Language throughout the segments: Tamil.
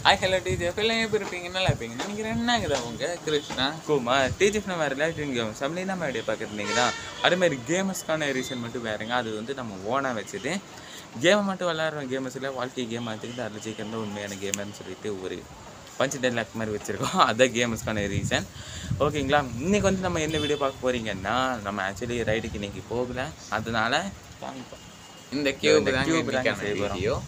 ஹாய் ஹலோ டிஜிஎஃப் எல்லாம் எப்படி இருப்பீங்க நல்லா இருப்பீங்க நினைக்கிறேன் என்னங்குதா உங்க கிருஷ்ணா குமா டிஜிஎஃப் நம்ம ரிலேட்டிவ் கேம்ஸ் அப்படி நம்ம ஐடியா பார்க்குறீங்கன்னா அதேமாதிரி கேமஸ்க்கான ரீசன் மட்டும் வேறுங்க அது வந்து நம்ம ஓனாக வச்சுட்டு கேமை மட்டும் விளாட்ற கேமஸில் வாழ்க்கை கேம் ஆச்சுக்கிட்டு அதில் சீக்கிரம் தான் உண்மையான கேமர்னு சொல்லிட்டு ஒரு பஞ்சு டென் லேக் மாதிரி வச்சுருக்கோம் அதான் கேம்ஸ்க்கான ரீசன் ஓகேங்களா இன்றைக்கி வந்து நம்ம என்ன வீடியோ பார்க்க போகிறீங்கன்னா நம்ம ஆக்சுவலி ரைடுக்கு இன்றைக்கி போகல அதனால காமிப்போம். இந்த கியூப் இந்த தாங்க cube தாங்க இன்னைக்கான செய்ய போறோம். வீடியோ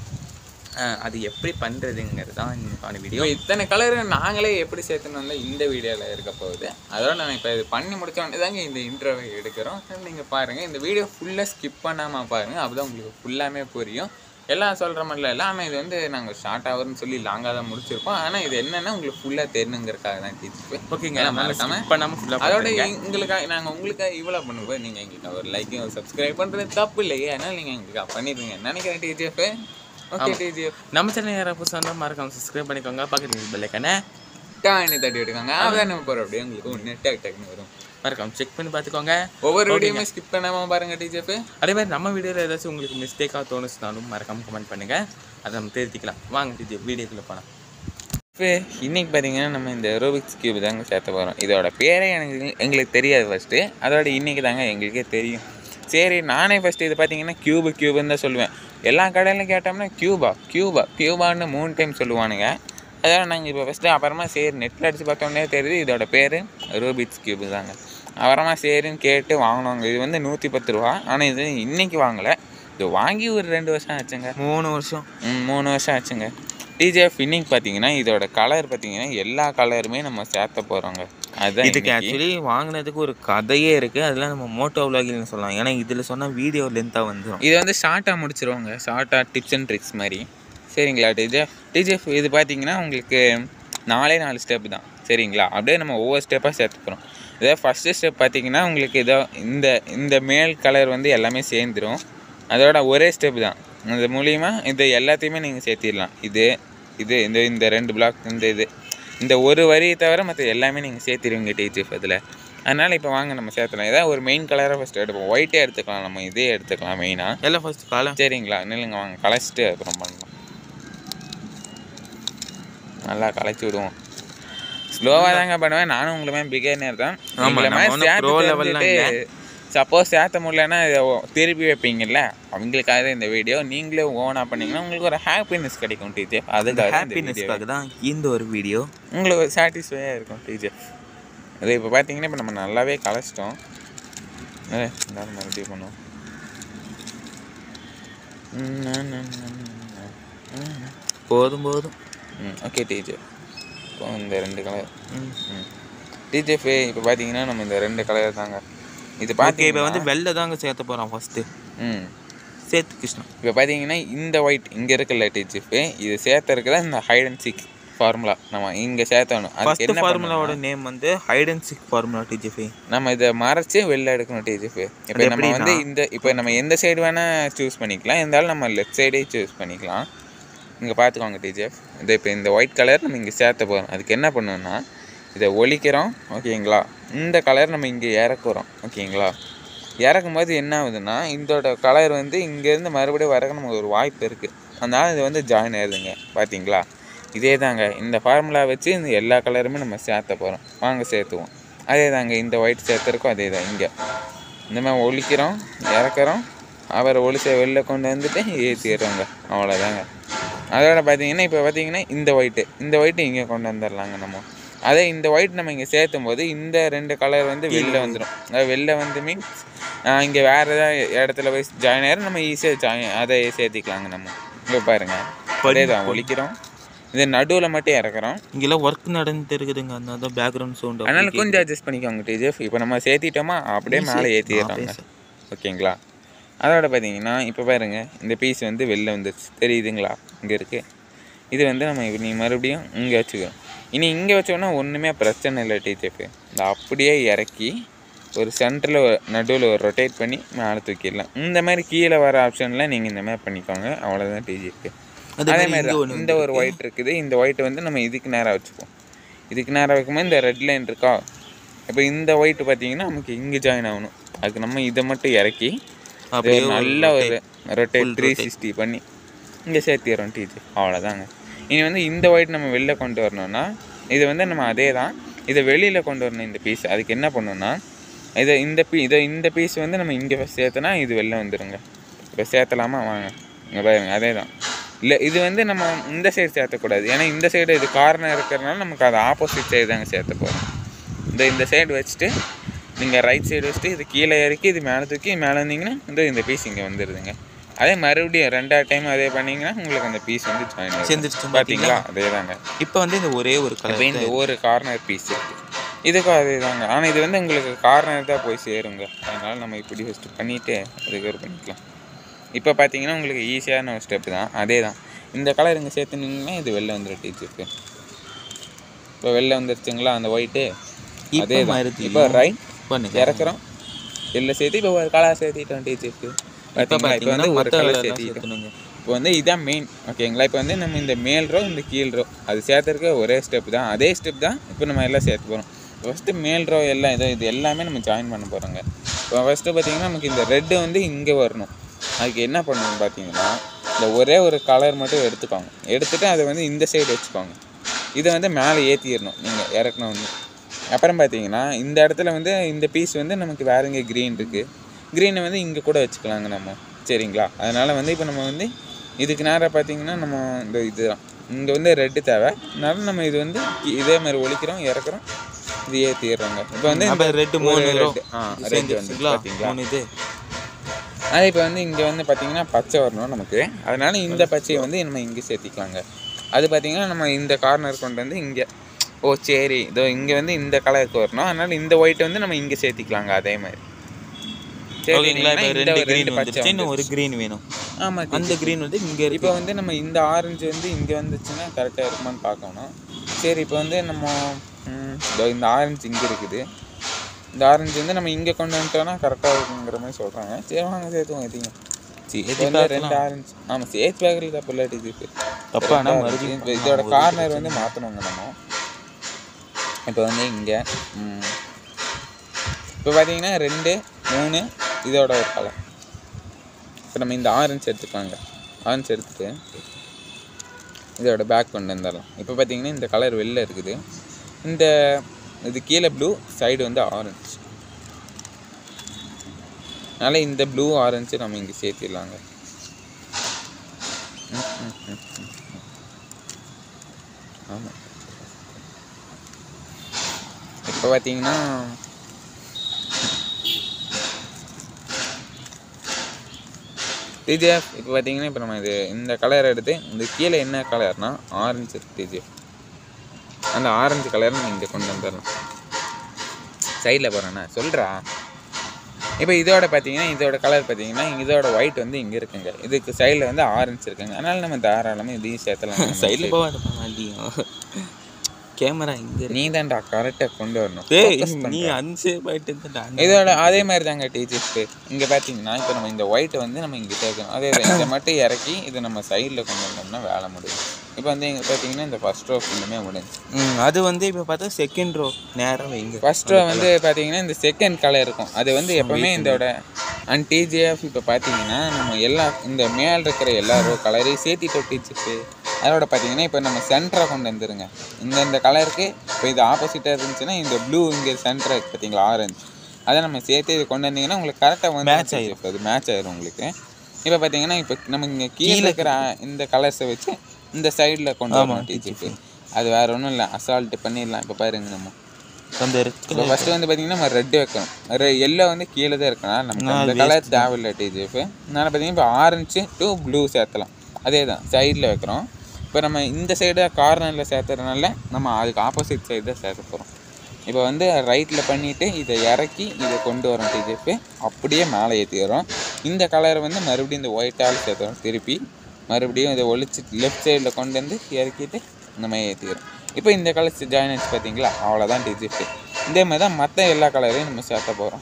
அஹ் அது எப்படி பண்ணுறதுங்கிறது தான் இன்னைக்கான வீடியோ இப்போ இத்தனை கலர் நாங்களே எப்படி சேர்த்துன்னு வந்தால் இந்த வீடியோவில் இருக்க போகுது அதோட நான் இப்போ இது பண்ணி முடிச்ச உடனே தாங்க இந்த இன்ட்ரோவை எடுக்கிறோம் நீங்கள் பாருங்கள் இந்த வீடியோ ஃபுல்லாக ஸ்கிப் பண்ணாமல் பாருங்கள் அப்போ தான் உங்களுக்கு ஃபுல்லாமே புரியும் எல்லாம் சொல்கிற மாதிரிலாம் இல்லை ஆனால் இது வந்து நாங்கள் ஷார்ட் ஆகும்னு சொல்லி லாங்காக தான் முடிச்சிருப்போம் ஆனால் இது என்னென்னா உங்களுக்கு ஃபுல்லாக தெரியணுங்கிறதுக்காக தான் டீச்சர் ஓகேங்க எல்லாம் நம்ம மறக்காம skip பண்ணாமல் ஃபுல்லாக அதோட எங்களுக்காக நாங்கள் உங்களுக்காக இவ்வளோ பண்ணுவோம் நீங்கள் எங்களுக்கு ஒரு லைக்கும் ஒரு சப்ஸ்கிரைப் பண்ணுறது தப்பு இல்லையே அதனால் நீங்கள் எங்களுக்கு பண்ணிடுவீங்க நினைக்கிறேன் டிஜிஎஃப் ஓகே டிஜிஎஃப் நம்ம சேனல் யாராவது புதுசாக இருந்தால் மறக்காம சப்ஸ்கிரைப் பண்ணிக்கோங்க பக்கத்தில் பெல்லைக்கானே டானி தட்டி விட்டுக்காங்க அதான் நம்ம போகிற அப்படியே உங்களுக்கு ஒன்று டேக் டேக்னு வரும் மறக்காம செக் பண்ணி பார்த்துக்கோங்க ஒவ்வொரு வீடியோமே ஸ்கிப் பண்ணாம பாருங்க டிஜிஎஃப் அதே மாதிரி நம்ம வீடியோவில் ஏதாச்சும் உங்களுக்கு மிஸ்டேக்காக தோணுச்சுனாலும் மறக்காம கமெண்ட் பண்ணுங்கள் அதை நம்ம திருத்திக்கலாம் வாங்க டிஜி வீடியோக்குள்ளே போகலாம் இப்போ இன்னைக்கு பார்த்தீங்கன்னா நம்ம இந்த ரோபிக்ஸ் கியூப் தாங்க சேர்த்த போகிறோம் இதோட பேரே எனக்கு எங்களுக்கு தெரியாது ஃபஸ்ட்டு அதோட இன்னைக்கு தாங்க எங்களுக்கே தெரியும் சரி நானே ஃபஸ்ட்டு இது பார்த்தீங்கன்னா கியூபு கியூபுன்னு தான் சொல்லுவேன் எல்லா கடையிலும் கேட்டோம்னா கியூபா கியூபா கியூபான்னு மூணு டைம் சொல்லுவானுங்க அதோட நாங்கள் இப்போ ஃபஸ்ட்டு அப்புறமா சரி நெட்டில் அடித்து பார்த்தோன்னே தெரியுது இதோட பேர் ரூபிக்ஸ் கியூபு தாங்க அப்புறமா சரின்னு கேட்டு வாங்கினோங்க இது வந்து நூற்றி பத்து ரூபா ஆனால் இது இன்னைக்கு வாங்கலை இது வாங்கி ஒரு ரெண்டு வருஷம் ஆச்சுங்க மூணு வருஷம் ம், மூணு வருஷம் ஆச்சுங்க டிஜேஎஃப் இன்னைக்கு பார்த்தீங்கன்னா இதோட கலர் பார்த்தீங்கன்னா எல்லா கலருமே நம்ம சேர்த்த போகிறோங்க அதுதான் இதுக்கு இன்னைக்கு. ஆக்சுவலி வாங்கினதுக்கு ஒரு கதையே இருக்குது அதெல்லாம் நம்ம மோட்டோ விலாகில்னு சொல்லலாம் ஏன்னா இதில் சொன்னால் வீடியோ லென்த்தாக வந்துடும் இது வந்து ஷார்ட்டாக முடிச்சிருவாங்க ஷார்ட்டாக டிப்ஸ் அண்ட் ட்ரிக்ஸ் மாதிரி சரிங்களா டிஜெஃப் டிஜெஃப் இது பார்த்தீங்கன்னா உங்களுக்கு நாலே நாலு ஸ்டெப் தான் சரிங்களா அப்படியே நம்ம ஒவ்வொரு ஸ்டெப்பாக சேர்த்து போகிறோம் இதே ஃபஸ்ட்டு ஸ்டெப் பார்த்தீங்கன்னா உங்களுக்கு இதோ இந்த இந்த மேல் கலர் வந்து எல்லாமே சேர்ந்துரும் அதோட ஒரே ஸ்டெப் தான் அது மூலியமா இது எல்லாத்தையுமே நீங்கள் சேர்த்திடலாம் இது இது இந்த இந்த ரெண்டு பிளாக் இந்த இது இந்த ஒரு வரியை தவிர மற்ற எல்லாமே நீங்கள் சேர்த்திடுவீங்க டிஜிஎஃப் அதில் அதனால் இப்போ வாங்க நம்ம சேர்த்துலாம் ஏதாவது ஒரு மெயின் கலராக ஃபஸ்ட்டு எடுப்போம் ஒயிட்டே எடுத்துக்கலாம் நம்ம இதே எடுத்துக்கலாம் மெயினாக எல்லாம் ஃபர்ஸ்ட் காலம் சரிங்களா நில்லுங்க வாங்க கலைச்சிட்டு அப்புறம் பண்ணலாம் நல்லா கலைச்சி விடுவோம் ஸ்லோவாக தாங்க பண்ணுவேன் நானும் உங்களை மாதிரி பிகேனர் தான் ஆமா, உங்களை நம்ம மாதிரி ஒண்ணும் pro level லாம் சேர்த்து சப்போஸ் சேர்த்த முடியலன்னா இதை ஓ- திருப்பி வைப்பீங்கல்ல அவங்களுக்காக தான் இந்த வீடியோ நீங்களே ஓனாக பண்ணீங்கன்னா உங்களுக்கு ஒரு ஹாப்பினஸ் கிடைக்கும் டீச்சர் அதுக்காக தான் இந்த video. ஹாப்பினஸ்க்காக தான் இந்த ஒரு வீடியோ உங்களுக்கு ஒரு சாட்டிஸ்ஃபையாக இருக்கும் டீச்சர் அது இப்போ பார்த்தீங்கன்னா இப்போ நம்ம நல்லாவே கலைச்சிட்டோம் ஏ எல்லாரும் மறுபடியும் பண்ணுவோம் போதும் போதும் ம் ஓகே டீச்சர் இப்போ இந்த ரெண்டு கலர் ம். ம் டீச்சர் இப்போ பார்த்தீங்கன்னா நம்ம இந்த ரெண்டு கலர் தாங்க இது ஓகே இப்போ பார்த்தீங்கன்னா வந்து வெள்ளை தாங்க சேர்த்த போகிறோம் ஃபஸ்ட்டு ம் சேர்த்து கிருஷ்ணா இப்போ பார்த்தீங்கன்னா இந்த ஒயிட் இங்கே இருக்குல்ல டீச்சர் இது சேர்த்தருக்கு தான் இந்த ஹைட் அண்ட் சீக் ஃபார்முலா நம்ம இங்கே சேர்த்தணும் அதுக்கு ஃபர்ஸ்ட் என்ன ஃபார்முலாவோட நேம் வந்து ஹைட் அண்ட் சிக் ஃபார்முலா டிஜிஃபை நம்ம இதை மறைச்சு வெளில எடுக்கணும் டிஜிஎஃப் இப்போ அது நம்ம வந்து எப்படின்னா? இந்த இப்போ நம்ம எந்த சைடு வேணால் சூஸ் பண்ணிக்கலாம் இருந்தாலும் நம்ம லெஃப்ட் சைடே சூஸ் பண்ணிக்கலாம் இங்கே பார்த்துக்கோங்க டிஜிஎஃப் இது இப்போ இந்த ஒயிட் கலர் நம்ம இங்கே சேர்த்த போகிறோம் அதுக்கு என்ன பண்ணணும்னா இதை ஒழிக்கிறோம் ஓகேங்களா இந்த கலர் நம்ம இங்கே இறக்குறோம் ஓகேங்களா இறக்கும் போது என்ன ஆகுதுன்னா இதோட கலர் வந்து இங்கேருந்து மறுபடியும் வரக்கு நமக்கு ஒரு வாய்ப்பு இருக்குது அதனால் இது வந்து ஜாயின் ஆயிடுதுங்க பார்த்தீங்களா இதே தாங்க இந்த ஃபார்முலா வச்சு இந்த எல்லா கலருமே நம்ம சேர்த்த போகிறோம் வாங்க சேர்த்துவோம் அதே தாங்க இந்த ஒயிட் சேர்த்துருக்கோம் அதே தான் இங்கே இந்த மாதிரி ஒழிக்கிறோம் இறக்குறோம் அவரை ஒழிச்ச வெளில கொண்டு வந்துட்டு ஏற்றிடுறோங்க அவ்வளோதாங்க அதோட பார்த்தீங்கன்னா இப்போ பார்த்தீங்கன்னா இந்த ஒயிட்டு இந்த ஒயிட்டு இங்கே கொண்டு வந்துடலாங்க நம்ம அதே இந்த ஒயிட் நம்ம இங்கே சேர்த்தும் போது இந்த ரெண்டு கலர் வந்து வெளில வந்துடும் அதாவது வெளில வந்து மீன்ஸ் இங்கே வேறு ஏதாவது இடத்துல போய் ஜாயின் ஆயிரும் நம்ம ஈஸியாக ஜாயின் அதை சேர்த்திக்கலாங்க நம்ம இங்கே பாருங்க அதே தான் ஒழிக்கிறோம் இது நடுவில் மட்டும் இறக்குறோம் இங்கெல்லாம் ஒர்க் நடந்துட்டு இருக்குதுங்க அதனால பேக்ரவுண்ட் சவுண்ட் அதனால கொஞ்சம் அட்ஜஸ்ட் பண்ணிக்கோங்க டிஜிஎஃப் இப்போ நம்ம சேர்த்திட்டோமா அப்படியே மேலே ஏற்றிடுறாங்க ஓகேங்களா அதோட பார்த்தீங்கன்னா இப்போ பாருங்க இந்த பீஸ் வந்து வெளில வந்துருச்சு தெரியுதுங்களா இங்கே இருக்குது இது வந்து நம்ம இப்ப நீ மறுபடியும் இங்கே வச்சுக்கிறோம் இனி இங்கே வச்சோன்னா ஒன்றுமே பிரச்சனை இல்லை டிஜிஎஃப் இந்த அப்படியே இறக்கி ஒரு சென்டரில் நடுவில் ஒரு ரொட்டேட் பண்ணி மேலே தூக்கிடலாம் இந்த மாதிரி கீழே வர ஆப்ஷனில் நீங்கள் இந்த மாதிரி பண்ணிக்கோங்க அவ்வளோதான் டிஜிஎஃப் அதே அதே மாதிரி மாதிரி இங்க தான். ஒண்ணு இந்த ஒரு ஒயிட் இருக்குது இந்த ஒயிட் வந்து நம்ம இதுக்கு நேராக வச்சுப்போம் இதுக்கு நேராக வைக்கும்போது இந்த ரெட் லைன் இருக்கா இப்போ இந்த ஒயிட் பார்த்தீங்கன்னா நமக்கு இங்கே ஜாயின் ஆகணும் அதுக்கு நம்ம இதை மட்டும் இறக்கி அப்படியே ஒரு ஒரு நல்ல ஒரு rotate full three rotate. Sixty பண்ணி இங்கே சேர்த்திடுறோம் டீச்சர் அவ்வளோதாங்க இனி வந்து இந்த ஒயிட் நம்ம வெளில கொண்டு வரணும்னா இது வந்து நம்ம அதே தான் இதை வெளியில் கொண்டு வரணும் இந்த பீஸ் அதுக்கு என்ன பண்ணணும்னா இதை இந்த பீ இதை இந்த பீஸ் வந்து நம்ம இங்கே சேர்த்தனா இது வெளில வந்துடுங்க இப்போ சேர்த்தலாமா வாங்க இங்கே பாருங்க அதே தான் இல்லை இது வந்து நம்ம இந்த சைடு சேர்த்தக்கூடாது ஏன்னா இந்த சைடு இது கார்னர் இருக்கிறதுனால நமக்கு அது ஆப்போசிட் சைடு தாங்க சேர்த்த போகிறோம் இந்த இந்த சைடு வச்சுட்டு நீங்கள் ரைட் சைடு வச்சுட்டு இது கீழே இறக்கி இது மேலே தூக்கி மேலே வந்தீங்கன்னா இந்த இந்த பீஸ் இங்கே வந்துடுதுங்க அதே மறுபடியும் ரெண்டாவது டைம் அதே பண்ணீங்கன்னா உங்களுக்கு அந்த பீஸ் வந்து ஜாயின் ஆகும் சேர்ந்துருச்சு பார்த்தீங்களா அதே தாங்க இப்போ வந்து இந்த ஒரே ஒரு இப்போ கலர் இந்த ஒரு கார்னர் பீஸ் இருக்குது இதுக்கும் அதே தாங்க ஆனால் இது வந்து உங்களுக்கு கார்னர் தான் போய் சேருங்க அதனால் நம்ம இப்படி ஃபஸ்ட்டு பண்ணிவிட்டு அதுக்கு ஒரு பண்ணிக்கலாம் இப்போ பார்த்தீங்கன்னா உங்களுக்கு ஈஸியான ஒரு ஸ்டெப் தான் அதே தான் இந்த கலர் இங்கே சேர்த்துனீங்கன்னா இது வெளில வந்துடும் டீச்சருக்கு இப்போ வெளில வந்துருச்சுங்களா அந்த ஒயிட்டு இப்போ அதே தான் மாறுது. இப்போ ரைட் பண்ணுங்க இறக்குறோம் எல்லாம் சேர்த்து இப்போ ஒரு கலர் சேர்த்திட்டோம் டீச்சருக்கு இப்போ பார்த்தீங்களா இப்போ வந்து ஒரு மற்ற கலர் கலர் சேர்த்திட்டோம் சேர்த்துணுங்க இப்போ வந்து இதான் மெயின் ஓகேங்களா இப்போ வந்து நம்ம இந்த மேல் ரோ இந்த கீழ் ரோ அது சேர்த்துருக்க ஒரே ஸ்டெப் தான் அதே ஸ்டெப் தான் இப்போ நம்ம எல்லாம் சேர்த்து போகிறோம் ஃபஸ்ட்டு மேல் ரோ எல்லாம் இதோ இது எல்லாமே நம்ம ஜாயின் பண்ண போகிறோங்க இப்போ ஃபஸ்ட்டு பார்த்தீங்கன்னா நமக்கு இந்த ரெட்டு வந்து இங்கே வரணும் அதுக்கு என்ன பண்ணணும் பார்த்தீங்கன்னா இந்த ஒரே ஒரு கலர் மட்டும் எடுத்துக்கோங்க எடுத்துகிட்டு அதை வந்து இந்த சைடு வச்சுக்கோங்க இதை வந்து மேலே ஏற்றிடணும் நீங்கள் இறக்கணும் வந்து அப்புறம் பார்த்தீங்கன்னா இந்த இடத்துல வந்து இந்த பீஸ் வந்து நமக்கு வேற இங்கே க்ரீன் இருக்குது க்ரீனை வந்து இங்கே கூட வச்சுக்கலாங்க நம்ம சரிங்களா அதனால் வந்து இப்போ நம்ம வந்து இதுக்கு நேராக பார்த்தீங்கன்னா நம்ம இந்த இதுதான் இங்கே வந்து ரெட்டு தேவை அதனால நம்ம இது வந்து இ- இதே மாதிரி ஒழிக்கிறோம் இறக்குறோம் இது ஏற்றிடுறோங்க இப்போ வந்து அப்போ ரெட்டு மூணு ஒரு ரோ red, ஆ ரெட்டு வந்து சேர்ந்துருச்சுங்களா பார்த்தீங்களா மூணு இது அதே இப்போ வந்து இங்கே வந்து பார்த்தீங்கன்னா பச்சை வரணும் நமக்கு அதனால இந்த பச்சையை வந்து நம்ம இங்கே சேர்த்திக்கலாங்க அது பார்த்தீங்கன்னா நம்ம இந்த கார்னர் கொண்டு வந்து இங்கே ஓ சரி இதோ இங்கே வந்து இந்த கலருக்கு வரணும் அதனால இந்த ஒயிட் வந்து நம்ம இங்கே சேர்த்திக்கலாங்க அதே மாதிரி ஓகேங்களா இப்போ சேர்த்திட்டீங்கன்னா ரெண்டு இந்த க்ரீன் ரெண்டு பச்சை வந்துருச்சு இன்னும் ஒரு வந்துருச்சு. க்ரீன் வேணும் ஆமா அந்த க்ரீன் வந்து இங்கே இருக்கு இப்போ வந்து நம்ம இந்த ஆரஞ்சு வந்து இங்கே வந்துச்சுன்னா கரெக்டாக இருக்குமான்னு பார்க்கணும் சரி இப்போ வந்து நம்ம ம், இதோ இந்த ஆரஞ்சு இங்கே இருக்குது இந்த ஆரஞ்சு வந்து நம்ம இங்கே கொண்டு வந்துட்டோம்னா கரெக்டாக இருக்குங்கிற மாதிரி சொல்கிறாங்க சரி வாங்க சேர்த்துவோம் எதையும் சரி, இப்போ எது வந்து பார்க்கலாம்? ரெண்டு ஆரஞ்சு ஆமாம் சேர்த்து பேக்கரி தப்பு இல்லாட்டி இது தப்பானா ரெண்டு மறுபடியும் ஆரஞ்சு. இதோட கார்னர் வந்து மாற்றணுங்க நம்ம இப்போ வந்து இங்கே இப்போ பார்த்தீங்கன்னா ரெண்டு மூணு இதோட ஒரு கலர் இப்போ நம்ம இந்த ஆரஞ்சு எடுத்துக்கலாங்க ஆரஞ்சு எடுத்துட்டு இதோட பேக் கொண்டு வந்துடலாம் இப்போ பார்த்தீங்கன்னா இந்த கலர் வெளில இருக்குது இந்த இது கீழே ப்ளூ சைடு வந்து ஆரஞ்சு அதனால் இந்த ப்ளூ ஆரஞ்சு நம்ம இங்கே சேர்த்திடலாங்க ஆமாம் இப்போ பார்த்தீங்கன்னா டிஜிஎஃப் இப்போ பார்த்தீங்கன்னா இப்போ நம்ம இது இந்த கலர் எடுத்து இந்த கீழே என்ன கலர்னா ஆரஞ்சு டிஜிஎஃப் அந்த ஆரஞ்சு கலர் நம்ம இங்கே கொண்டு வந்துடலாம் சைடில் போகிறேண்ணா சொல்கிறா இப்போ இதோட பார்த்தீங்கன்னா இதோட கலர் பார்த்தீங்கன்னா இதோட ஒயிட் வந்து இங்கே இருக்குங்க இதுக்கு சைடில் வந்து ஆரஞ்சு இருக்குங்க அதனால நம்ம தாராளமாக இதையும் சேர்த்தலாம் சைடில் போகாத மல்லியும் கேமரா இங்கே நீ தான்டா கரெக்டாக கொண்டு வரணும் டேய் Focus நீ பண்றா. அன்சேவ் ஆயிட்டு இருந்தடா இதோட அதே மாதிரி தாங்க டீச்சர்ஸ்க்கு இங்கே பார்த்தீங்கன்னா இப்போ நம்ம இந்த ஒயிட்டை வந்து நம்ம இங்கே சேர்க்கணும் அதே தான் இதை மட்டும் இறக்கி இதை நம்ம சைடில் கொண்டு வந்தோம்னா வேலை முடியும் இப்போ வந்து இங்கே பார்த்தீங்கன்னா இந்த ஃபர்ஸ்ட் ரோ ஃபுல்லுமே முடிஞ்சு ம் அது வந்து இப்போ பார்த்தா செகண்ட் ரோ நேரம் வைங்க ஃபர்ஸ்ட் ரோ வந்து பார்த்தீங்கன்னா இந்த செகண்ட் கலர் இருக்கும் அது வந்து எப்பவுமே இதோட அண்ட் டிஜிஎஃப் இப்போ பார்த்தீங்கன்னா நம்ம எல்லா இந்த மேல் இருக்கிற எல்லா ரோ கலரையும் சேர்த்தி தொட்டிச்சுட்டு அதோட பார்த்தீங்கன்னா இப்போ நம்ம சென்டரை கொண்டு வந்துருங்க இந்த இந்த கலருக்கு இப்போ இது ஆப்போசிட்டாக இருந்துச்சுன்னா இந்த ப்ளூ இங்கே சென்டர் இருக்கு பார்த்தீங்களா ஆரஞ்சு அதை நம்ம சேர்த்து இது கொண்டு வந்தீங்கன்னா உங்களுக்கு கரெக்டாக வந்து Match ஆயிரும். அது மேட்ச் ஆயிரும் உங்களுக்கு இப்போ பார்த்தீங்கன்னா இப்போ நம்ம இங்கே கீழே இருக்கிற இந்த கலர்ஸை வச்சு இந்த சைடில் கொண்டு வரணும் டீச்சருக்கு அது வேற ஒன்றும் இல்லை அசால்ட்டு பண்ணிடலாம் இப்போ பாருங்க நம்ம அந்த இப்போ ஃபஸ்ட்டு வந்து பார்த்தீங்கன்னா நம்ம ரெட் வைக்கணும் ரெ எல்லோ வந்து கீழே தான் இருக்கணும் நமக்கு அந்த கலர் தேவையில்லை டிஜிஎஃப் அதனால் பார்த்தீங்கன்னா இப்போ ஆரஞ்சு டு ப்ளூ சேர்த்தலாம் அதே தான் சைடில் வைக்கிறோம் இப்போ நம்ம இந்த சைடு கார்னரில் சேர்த்துறதுனால நம்ம அதுக்கு ஆப்போசிட் சைடு தான் சேர்க்க போகிறோம் இப்போ வந்து ரைட்டில் பண்ணிவிட்டு இதை இறக்கி இதை கொண்டு வரோம் டிஜிஎஃப் அப்படியே மேலே ஏற்றிடுறோம் இந்த கலரை வந்து மறுபடியும் இந்த ஒயிட்டால் சேர்த்துறோம் திருப்பி மறுபடியும் இதை ஒழிச்சு லெஃப்ட் சைடில் கொண்டு வந்து இறக்கிட்டு இந்த மாதிரி ஏற்றிடுறோம் இப்போ இந்த கலர் ஜாயின் ஆச்சு பார்த்தீங்களா அவ்வளோதான் டிஜிஎஃப் இதே மாதிரி தான் மற்ற எல்லா கலரையும் நம்ம சேர்த்த போகிறோம்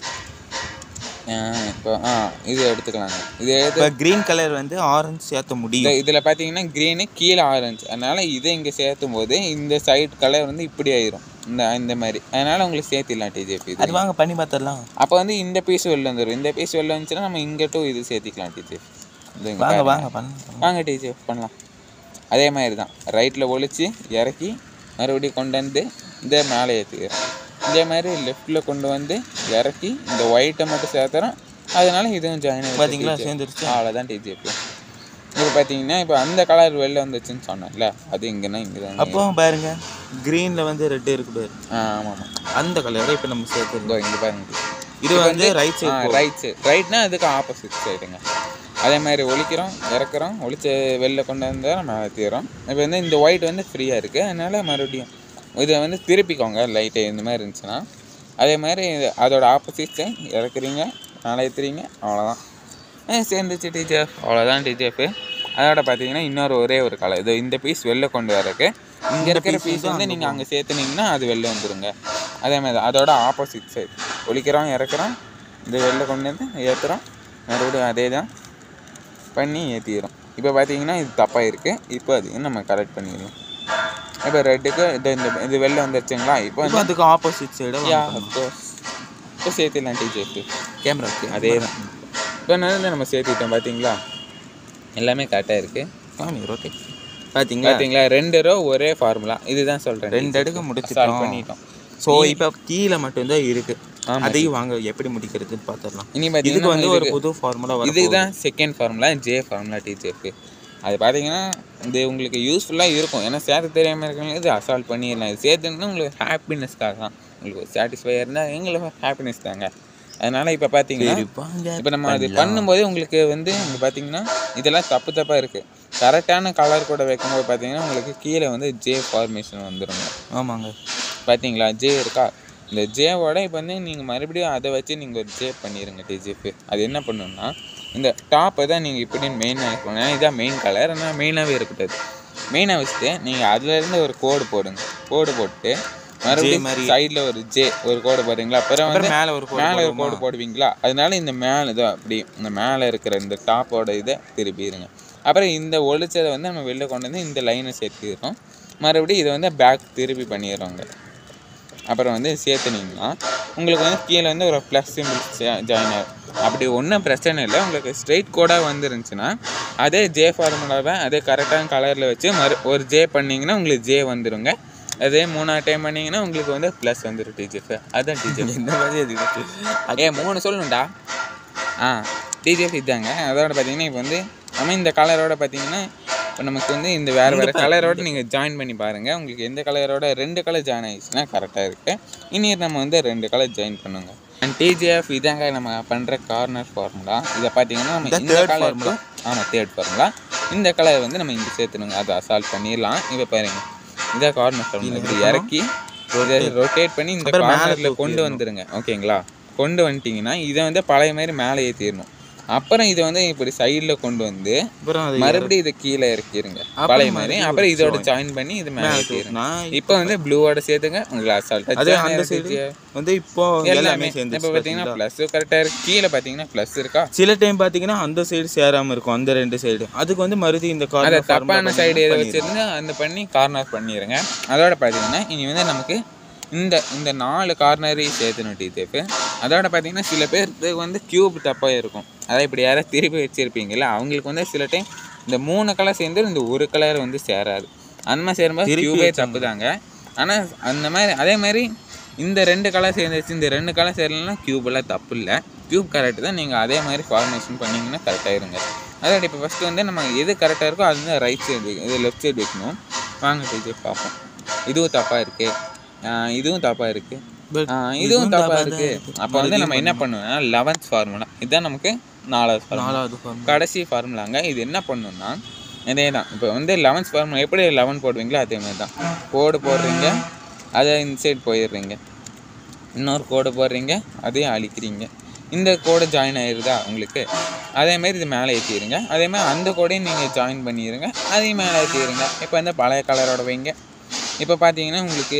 இப்போ ஆ இது எடுத்துக்கலாங்க இது எடுத்து இப்போ க்ரீன் கலர் வந்து ஆரஞ்சு சேர்த்த முடியும் இந்த இதில் பார்த்தீங்கன்னா க்ரீனு கீழே ஆரஞ்சு அதனால் இதை இங்கே சேர்த்தும் போது இந்த சைடு கலர் வந்து இப்படி ஆயிரும் இந்த இந்த மாதிரி அதனால் உங்களுக்கு சேர்த்திடலாம் டிஜிஎஃப் இது அது வாங்க பண்ணி பார்த்துடலாம் அப்போ வந்து இந்த பீஸ் வெளில வந்துடும் இந்த பீஸ் வெளில வந்துச்சுன்னா நம்ம இங்கே டூ இது சேர்த்திக்கலாம் டிஜிஎஃப் வாங்க வாங்க பண்ணலாம் வாங்க டிஜிஎஃப் பண்ணலாம் அதே மாதிரி தான் ரைட்டில் ஒழிச்சு இறக்கி மறுபடியும் கொண்டு வந்து இந்த மேலே ஏற்றிக்கிறோம் இதே மாதிரி லெஃப்ட்டில் கொண்டு வந்து இறக்கி இந்த ஒயிட்டை மட்டும் சேர்த்துறோம் அதனால இதுவும் ஜாயின் பாத்தீங்களா, சேர்ந்துருச்சு. அவ்வளோதான் டிஜிபி இப்போ பார்த்தீங்கன்னா இப்போ அந்த கலர் வெளில வந்துச்சுன்னு சொன்னேன்ல அது இங்கேனா இங்கே தான் அப்போ பாருங்க க்ரீன்ல வந்து ரெட் இருக்கு பாரு ஆ ஆமாம் ஆமாம் அந்த கலரை இப்போ நம்ம சேர்த்துருந்தோம் இதோ இங்கே பாருங்க இது வந்து ரைட் சைடு ரைட் சைடு ரைட்னா அதுக்கு ஆப்போசிட் சைடுங்க அதே மாதிரி ஒழிக்கிறோம் இறக்குறோம் ஒழிச்சு வெளில கொண்டு வந்தால் நம்ம ஏற்றிடுறோம் இப்போ வந்து இந்த ஒயிட் வந்து ஃப்ரீயாக இருக்குது அதனால் மறுபடியும் இதை வந்து திருப்பிக்கோங்க லைட்டு இந்த மாதிரி இருந்துச்சுன்னா அதே மாதிரி இது- அதோட ஆப்போசிட் சைட் இறக்குறீங்க மேலே ஏற்றுறீங்க அவ்வளோதான் ஆ, சேர்ந்துச்சு டீச்சர் அவ்வளோதான் டீச்சர் அதோட பார்த்தீங்கன்னா இன்னொரு ஒரே ஒரு கலர் இது இந்த பீஸ் வெளில கொண்டு வரக்கு இங்கே இருக்கிற பீஸ் வந்து நீங்கள் அங்கே சேர்த்துனீங்கன்னா அது வெளில வந்துருங்க அதே மாதிரி தான். அதோட ஆப்போசிட் சைடு ஒழிக்கிறோம் இறக்குறோம் இது வெளில கொண்டு வந்து ஏற்றுறோம் மறுபடியும் அதே தான் பண்ணி ஏற்றிக்கிறோம் இப்போ பார்த்தீங்கன்னா இது தப்பாக இருக்குது இப்போ அதையும் நம்ம கரெக்ட் பண்ணிடுவோம் இப்போ ரெட்டுக்கு இது இந்த இது வெளில வந்துருச்சுங்களா இப்போ இப்போ வந்து அதுக்கு ஆப்போசிட் சைடு யா அஃப்கோர்ஸ் இப்போ சேர்த்துடலாம் டீச்சருக்கு கேமராக்கு அதே தான் இப்போ வந்து நம்ம சேர்த்துக்கிட்டோம் பார்த்தீங்களா எல்லாமே கரெக்டாக இருக்குது காமி ரோட்டேட் பார்த்தீங்களா பார்த்தீங்களா ரெண்டு ரோ ஒரே ஃபார்முலா இதுதான் சொல்கிறேன் ரெண்டு அடுக்கு சால்வ் முடிச்சிட்டோம் பண்ணிட்டோம் ஸோ இப்போ கீழே மட்டும்தான் இருக்கு ஆமா. அதையும் வாங்க எப்படி முடிக்கிறதுன்னு பார்த்துடலாம் இனி இதுக்கு பார்த்தீங்கன்னா வந்து ஒரு இதுக்கு- புது ஃபார்முலா வரும் இதுதான் செகண்ட் ஃபார்முலா ஜே ஃபார்முலா டீச்சருக்கு அது பார்த்தீங்கன்னா இது உங்களுக்கு யூஸ்ஃபுல்லாக இருக்கும் ஏன்னா சேர்த்து தெரியாமல் இருக்கவங்களுக்கு இது அசால்ட் பண்ணிடலாம் இது சேர்த்துன்னா உங்களுக்கு ஹாப்பினஸ்க்காக தான் உங்களுக்கு சாட்டிஸ்ஃபை இருந்தால் எங்களுக்கு ஹாப்பினஸ் தாங்க அதனால் இப்போ பார்த்தீங்கன்னா வாங்க இப்போ நம்ம அது பண்ணும்போது உங்களுக்கு வந்து இங்கே பார்த்தீங்கன்னா இதெல்லாம் தப்பு தப்பாக இருக்குது கரெக்டான கலர் கூட வைக்கும்போது பார்த்தீங்கன்னா உங்களுக்கு கீழே வந்து ஜே ஃபார்மேஷன் வந்துருங்க ஆமாங்க பார்த்தீங்களா ஜே இருக்கா இந்த ஜேவோட இப்போ வந்து நீங்கள் மறுபடியும் அதை வச்சு நீங்கள் ஒரு ஜே பண்ணிடுங்க டிஜிஎஃப் அது என்ன பண்ணணும்னா இந்த டாப்பை தான் நீங்கள் இப்படி மெயினாக இருக்கணும் ஏன்னா இதான் மெயின் கலர் ஆனால் மெயினாகவே இருக்கக்கூடாது மெயினாக வச்சுட்டு நீங்கள் அதுலேருந்து ஒரு கோடு போடுங்க கோடு போட்டு மறுபடியும் மாதிரி. சைடில் ஒரு ஜே ஒரு கோடு போடுறீங்களா அப்புறம் வந்து அப்புறம் மேலே ஒரு கோடு மேலே ஒரு போடுவோமா? கோடு போடுவீங்களா அதனால இந்த மேலே இதோ அப்படி இந்த மேலே இருக்கிற இந்த டாப்போட இதை திருப்பிடுங்க அப்புறம் இந்த ஒளிச்சதை வந்து நம்ம வெளில கொண்டு வந்து இந்த லைனை சேர்த்துக்கிறோம் மறுபடியும் இதை வந்து பேக் திருப்பி பண்ணிடுறோங்க அப்புறம் வந்து சேர்த்துனீங்கன்னா உங்களுக்கு வந்து கீழே வந்து ஒரு ப்ளஸ் சிம்பிள் ஜாயின் ஆகும் அப்படி ஒன்றும் பிரச்சனை இல்லை உங்களுக்கு ஸ்ட்ரைட் கோடாக வந்துருந்துச்சுன்னா அதே ஜே ஃபார்முலாவை அதே கரெக்டான கலரில் வச்சு மறு ஒரு ஜே பண்ணிங்கன்னா உங்களுக்கு ஜே வந்துருங்க அதே மூணாவது டைம் பண்ணிங்கன்னா உங்களுக்கு வந்து ப்ளஸ் வந்துடும் டிஜிஎஃப் அதுதான் டிஜிஎஃப் இந்த மாதிரி அதுக்கு ஏ மூணு சொல்லணும்டா ஆ டிஜிஎஃப் இதாங்க அதோட பார்த்தீங்கன்னா இப்போ வந்து நம்ம இந்த கலரோட பார்த்தீங்கன்னா இப்போ நமக்கு வந்து இந்த வேறு வேறு கலரோட நீங்கள் ஜாயின் பண்ணி பாருங்கள் உங்களுக்கு எந்த கலரோட ரெண்டு கலர் ஜாயின் ஆயிடுச்சுன்னா கரெக்டாக இருக்குது இனி நம்ம வந்து ரெண்டு கலர் ஜாயின் பண்ணுங்க அண்ட் டிஜிஎஃப் இதாங்க நம்ம பண்ணுற கார்னர் ஃபார்முலா இதை பார்த்தீங்கன்னா நம்ம இந்த இந்த third கலர் formula. ஆமாம் தேர்ட் ஃபார்முலா இந்த கலர் வந்து நம்ம இங்கே சேர்த்துணுங்க அதை அசால்ட் பண்ணிடலாம் இப்போ பாருங்க இதை கார்னர் ஃபார்முலா இப்படி இறக்கி இதை ரொட்டேட் பண்ணி இந்த அப்புறம் மேல கார்னரில் கொண்டு வந்துருங்க ஓகேங்களா கொண்டு வந்துட்டீங்கன்னா இதை வந்து பழைய மாதிரி மேலே ஏற்றிடணும் அப்புறம் இதை வந்து இப்படி சைடில் கொண்டு வந்து அப்புறம் அது மறுபடியும் இதை கீழே இறக்கிருங்க பழைய மாதிரி அப்புறம் இதோட ஜாயின் பண்ணி இது மேலே ஏற்றிருங்க நான் இப்போ வந்து ப்ளூவோட சேர்த்துங்க உங்களுக்கு அது அந்த அசால்ட்டாக சைடு வந்து இப்போ எல்லாமே எல்லாமே இப்போ சேர்ந்து பார்த்தீங்கன்னா ப்ளஸ் கரெக்டாக இருக்கு கீழே பார்த்தீங்கன்னா ப்ளஸ் இருக்கா சில டைம் பார்த்தீங்கன்னா அந்த சைடு சேராம இருக்கும் அந்த ரெண்டு சைடு அதுக்கு வந்து மறுபடியும் இந்த அதை கார்னர் தப்பான சைடு எதை வச்சிருந்து அந்த பண்ணி கார்னர் பண்ணிடுங்க அதோட பார்த்தீங்கன்னா இனி வந்து நமக்கு இந்த இந்த நாலு கார்னரையும் சேர்த்துணும் டீத்தேப்பு அதோட பார்த்தீங்கன்னா சில பேருக்கு வந்து கியூப் தப்பாக இருக்கும் அதை இப்படி யாராவது திருப்பி வச்சுருப்பீங்கல்ல அவங்களுக்கு வந்து சில டைம் இந்த மூணு கலர் சேர்ந்து இந்த ஒரு கலர் வந்து சேராது அந்த மாதிரி சேரும்போது திருப்பி கியூபே தப்பு தாங்க ஆனால் அந்த மாதிரி அதே மாதிரி இந்த ரெண்டு கலர் சேர்ந்துச்சு இந்த ரெண்டு கலர் சேரலாம் கியூபெல்லாம் தப்பு இல்லை கியூப் கரெக்ட் தான் நீங்கள் அதே மாதிரி ஃபார்மேஷன் பண்ணிங்கன்னா கரெக்டாக இருங்க அதோட இப்போ ஃபஸ்ட்டு வந்து நம்ம எது கரெக்டாக இருக்கோ அது வந்து ரைட் சைடு இது லெஃப்ட் சைடு வைக்கணும் வாங்க டீச்சர் பார்ப்போம் இதுவும் தப்பாக இருக்குது இதுவும் தப்பாக இருக்குது But இதுவும் இதுவும் தப்பாக தப்பா இருக்குது தான் இருக்கு. அப்போ வந்து நம்ம என்ன பண்ணுவோம்னா லெவன்த் ஃபார்முலா இதுதான் நமக்கு நாலாவது ஃபார்முலா நாலாவது ஃபார்முலா கடைசி ஃபார்முலாங்க இது என்ன பண்ணணும்னா இதே தான் இப்போ வந்து லெவன்த் ஃபார்முலா எப்படி லெவன் போடுவீங்களோ அதே மாதிரி தான் கோடு போடுறீங்க அதை இந்த சைடு போயிடுறீங்க இன்னொரு கோடு போடுறீங்க அதையும் அழிக்கிறீங்க இந்த கோடு ஜாயின் ஆயிருதா உங்களுக்கு அதே மாதிரி இது மேலே ஏற்றிடுங்க அதே மாதிரி அந்த கோடையும் நீங்கள் ஜாயின் பண்ணிடுங்க அதையும் மேலே ஏற்றிடுங்க இப்போ வந்து பழைய கலரோட வைங்க இப்போ பார்த்தீங்கன்னா உங்களுக்கு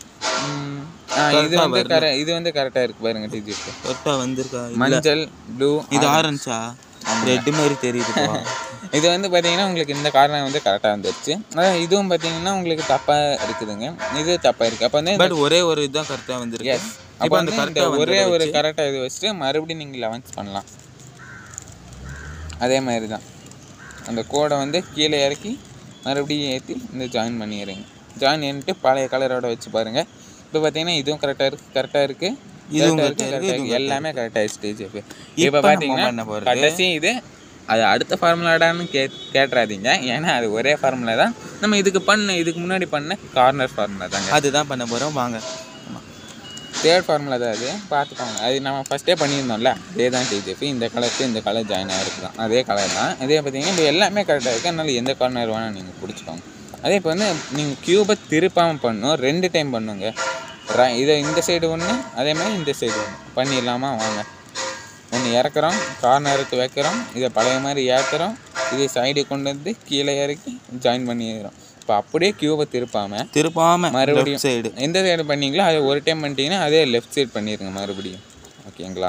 ம், ஆ, இது வந்து கர இது வந்து கரெக்டாக இருக்கு பாருங்க டிஜிக்கு கரெக்டாக வந்திருக்கா இல்ல. மஞ்சள் ப்ளூ இது ஆரஞ்சா ரெட் மாதிரி தெரியுதுப்பா இது வந்து பார்த்தீங்கன்னா உங்களுக்கு இந்த காரணம் வந்து கரெக்டாக வந்துருச்சு அதான் இதுவும் பார்த்தீங்கன்னா உங்களுக்கு தப்பாக இருக்குதுங்க இது தப்பாக இருக்குது அப்போ வந்து பட் ஒரே ஒரு இதுதான் கரெக்டாக வந்திருக்கு எஸ் அப்போ இப்போ வந்து அந்த இந்த கரெக்டாக ஒரே ஒரு கரெக்டாக இது வச்சுட்டு மறுபடியும் நீங்கள் லெவன்த் பண்ணலாம் அதே மாதிரி தான் அந்த கோடை வந்து கீழே இறக்கி மறுபடியும் ஏற்றி இந்த ஜாயின் பண்ணிடுறீங்க ஜாயின் பண்ணிட்டு பழைய கலரோட வச்சு பாருங்கள் இப்போ பார்த்தீங்கன்னா இதுவும் கரெக்டாக இருக்குது கரெக்டாக இருக்குது இதுவும் correct ஆ correct ஆ இருக்கு, இருக்கு, correct ஆ இருக்கு. எல்லாமே கரெக்ட் ஆயிடுச்சு இப்போ இப்ப இப்போ நம்ம பார்த்தீங்கன்னா பண்ண போறது- கடைசி இது அது அடுத்த ஃபார்முலாடான்னு கே கேட்டுறாதீங்க ஏன்னா அது ஒரே ஃபார்முலா தான் நம்ம இதுக்கு பண்ண இதுக்கு முன்னாடி பண்ண கார்னர் ஃபார்முலா தாங்க அதுதான் பண்ண போகிறோம் வாங்க ஆமா. தேர்ட் ஃபார்முலா தான் அது பார்த்துக்கோங்க அது நம்ம ஃபஸ்ட்டே பண்ணியிருந்தோம்ல அதே தான் டிஜிபி இந்த கலருக்கு இந்த கலர் ஜாயின் ஆகிருக்கு தான் அதே கலர் தான் அதே பார்த்தீங்கன்னா இப்போ எல்லாமே கரெக்டாக இருக்குது அதனால எந்த கார்னர் வேணால் நீங்கள் பிடிச்சிக்கோங்க அதே இப்போ வந்து நீங்கள் க்யூபை திருப்பாமல் பண்ணணும் ரெண்டு டைம் பண்ணுங்க ர- இதை இந்த சைடு ஒன்று அதே மாதிரி இந்த சைடு ஒன்று பண்ணிடலாமா வாங்க ஒன்று இறக்குறோம் கார்னருக்கு வைக்கிறோம் இதை பழைய மாதிரி ஏற்றுறோம் இதை சைடு கொண்டு வந்து கீழே இறக்கி ஜாயின் பண்ணிடுறோம் இப்போ அப்படியே க்யூபை திருப்பாமல் திருப்பாம மறுபடியும் மறுபடியும் சைடு எந்த சைடு பண்ணீங்களோ அதை ஒரு டைம் பண்ணிட்டீங்கன்னா அதே லெஃப்ட் சைடு பண்ணிடுங்க மறுபடியும் ஓகேங்களா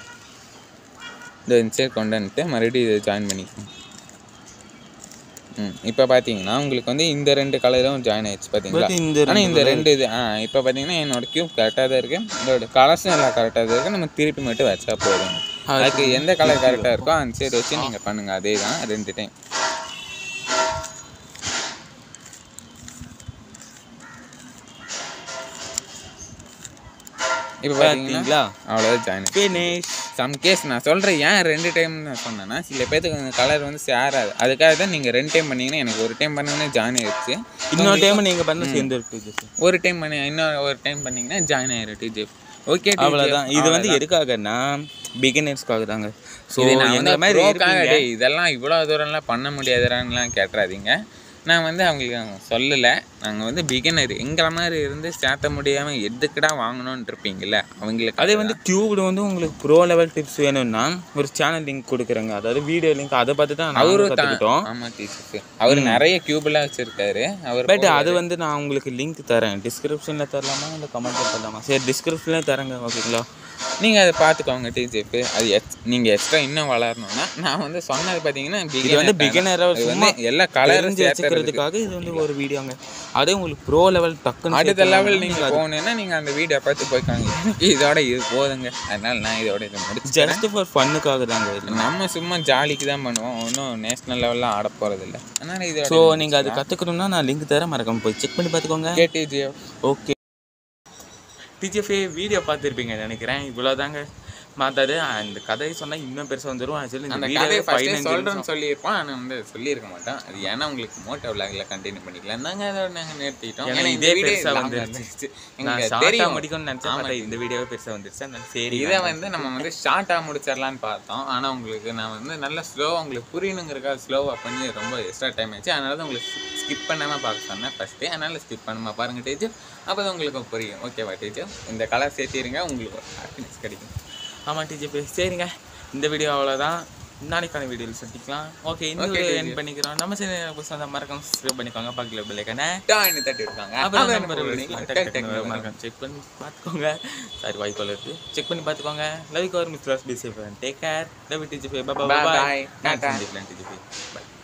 இந்த சைடு கொண்டு வந்துட்டு மறுபடியும் இதை ஜாயின் பண்ணிக்கோங்க ம் இப்போ பார்த்தீங்கன்னா உங்களுக்கு வந்து இந்த ரெண்டு கலரும் ஜாயின் ஆயிடுச்சு பார்த்தீங்களா பட் இந்த ஆனால் இந்த ரெண்டு ரெண்டு இது ஆ இப்போ பார்த்தீங்கன்னா என்னோட கியூப் கரெக்டாக தான் இருக்குது இதோட கலர்ஸும் எல்லாம் கரெக்டாக தான் இருக்குது நம்ம திருப்பி மட்டும் வச்சா போதும் அதுக்கு எந்த கலர் கரெக்டாக இருக்கோ அந்த சைடு வச்சு நீங்கள் பண்ணுங்கள் அதே தான் ரெண்டு டைம் இப்போ பார்த்தீங்கன்னா பார்த்தீங்களா அவ்வளோதான் ஜாயின் ஃபினிஷ் சம் கேஸ் நான் சொல்கிறேன் ஏன் ரெண்டு டைம் நான் சொன்னேன்னா சில பேர்த்துக்கு கலர் வந்து சேராது அதுக்காக தான் நீங்கள் ரெண்டு டைம் பண்ணீங்கன்னா எனக்கு ஒரு டைம் பண்ணீங்கன்னா ஜாயின் ஆயிடுச்சு இன்னொரு டைம் நீங்க பண்ண சேர்ந்து இருக்கு ஒரு டைம் பண்ணி இன்னொரு ஒரு டைம் பண்ணீங்கன்னா ஜாயின் ஆயிரும் டிஜிஎஃப் ஓகே அவ்வளவுதான் இது வந்து எதுக்காகன்னா பிகினர்ஸ்க்காக தாங்க ஸோ இது நான் எங்களை வந்து மாதிரி ப்ரோக்காக இருப்பீங்க. டேய் இதெல்லாம் இவ்வளோ தூரம்லாம் பண்ண முடியாதுறான்லாம் கேட்டுறாதீங்க நான் வந்து அவங்களுக்கு சொல்லலை நாங்கள் வந்து பிகினர் எங்களை மாதிரி இருந்து சேர்த்த முடியாமல் எதுக்குடா வாங்கணும்னு இருப்பீங்கல்ல அவங்களுக்கு அதே வந்து டியூப்ல வந்து உங்களுக்கு ப்ரோ லெவல் டிப்ஸ் வேணும்னா ஒரு சேனல் லிங்க் கொடுக்குறேங்க அதாவது வீடியோ லிங்க் அதை பார்த்து தான் அவரு அவரும் தான் கற்றுக்கிட்டோம் ஆமாம் டீச்சர் அவர் நிறைய கியூப்லாம் வச்சிருக்காரு அவர் பட் அது வந்து நான் உங்களுக்கு லிங்க் தரேன் டிஸ்கிரிப்ஷனில் தரலாமா இல்லை கமெண்ட்டில் தரலாமா சரி டிஸ்கிரிப்ஷனில் தரேங்க ஓகேங்களா நீங்கள் அதை பார்த்துக்கோங்க டிஜிஎஃப் அது எக்ஸ் நீங்கள் எக்ஸ்ட்ரா இன்னும் வளரணும்னா நான் வந்து சொன்னது பார்த்தீங்கன்னா இது வந்து பிகினராக இது சும்மா வந்து எல்லா கலரும் தெரிஞ்சு வச்சுக்கிறதுக்காக இது வந்து ஒரு வீடியோங்க அதே உங்களுக்கு ப்ரோ லெவல் டக்குன்னு அடுத்த சேர்த்து லெவல் வாங்கணும்னா நீங்கள் போகணுன்னா நீங்கள் அந்த வீடியோ பார்த்து போய்க்காங்க எனக்கு இதோட இது போதுங்க அதனால நான் இதோட இதை முடிச்சு ஜஸ்ட் ஃபார் ஃபன்னுக்காக தாங்க இது நம்ம சும்மா ஜாலிக்கு தான் பண்ணுவோம் ஒன்றும் நேஷனல் லெவலில் ஆட போகிறது இல்லை அதனால இதோட ஸோ நீங்கள் அது கற்றுக்கணும்னா நான் லிங்க் தரேன் மறக்காம போய் செக் பண்ணி பார்த்துக்கோங்க கேடிஜிஎஃப் ஓகே டிஜிஎஃப்ஏ வீடியோ பார்த்துருப்பீங்க நினைக்கிறேன் இவ்வளோதாங்க மாத்தாது அந்த கதையை சொன்னால் இன்னும் பெருசாக வந்துடும் ஆக்சுவலி அந்த இந்த கதையை வீடியோ ஃபஸ்ட்டே சொல்கிறேன்னு சொல்லியிருப்போம் ஆனால் வந்து சொல்லியிருக்க மாட்டோம் அது ஏன்னா உங்களுக்கு மோட்டோ விளாகில் கண்டினியூ பண்ணிக்கலாம் நாங்கள் அதோட நாங்கள் நிறுத்திட்டோம் ஏன்னா ஏன்னா இதே இந்த வீடியோ பெருசா long வந்துருச்சு. வந்துருச்சு. நான் எங்களுக்கு ஷார்ட்டாக தெரியும் முடிக்கணும்னு நினச்சேன் பார்த்தா இந்த வீடியோவே பெருசாக வந்துருச்சு அதனால சரி இதை வந்து நம்ம வந்து ஷார்ட்டாக முடிச்சிடலான்னு பார்த்தோம் ஆனால் உங்களுக்கு நான் வந்து நல்லா ஸ்லோவாக உங்களுக்கு புரியணுங்கிறக்காக ஸ்லோவாக பண்ணி ரொம்ப எக்ஸ்ட்ரா டைம் ஆச்சு அதனால தான் உங்களுக்கு ஸ்கிப் பண்ணாமல் பார்க்க சொன்னேன் ஃபஸ்ட்டு அதனால் ஸ்கிப் பண்ணாமல் பாருங்கள் டீச்சர் அப்போ தான் உங்களுக்கு புரியும் ஓகேவா டீச்சர் இந்த கலர் சேர்த்திருங்க உங்களுக்கு ஒரு ஹாப்பினஸ் கிடைக்கும் ஆமாம் டிஜிபி சரிங்க இந்த வீடியோ அவ்வளோதான் நாளைக்கான வீடியோவில் சந்திக்கலாம் ஓகே இந்த Okay, வீடியோ TJ. என் பண்ணிக்கிறோம் நம்ம சேனல் புதுசாக மறக்காம சப்ஸ்கிரைப் பண்ணிக்கோங்க பக்கத்தில் பிள்ளைக்கான டான்னு தட்டி இருக்காங்க அப்புறம் நம்பர் மறக்காம செக் பண்ணி பார்த்துக்கோங்க சாரி வாய்ப்பால் இருக்குது செக் பண்ணி பார்த்துக்கோங்க love cover mister be safe take care love DGP bye Bye, bye bye. நான் Tata. டிஜிபி பாய்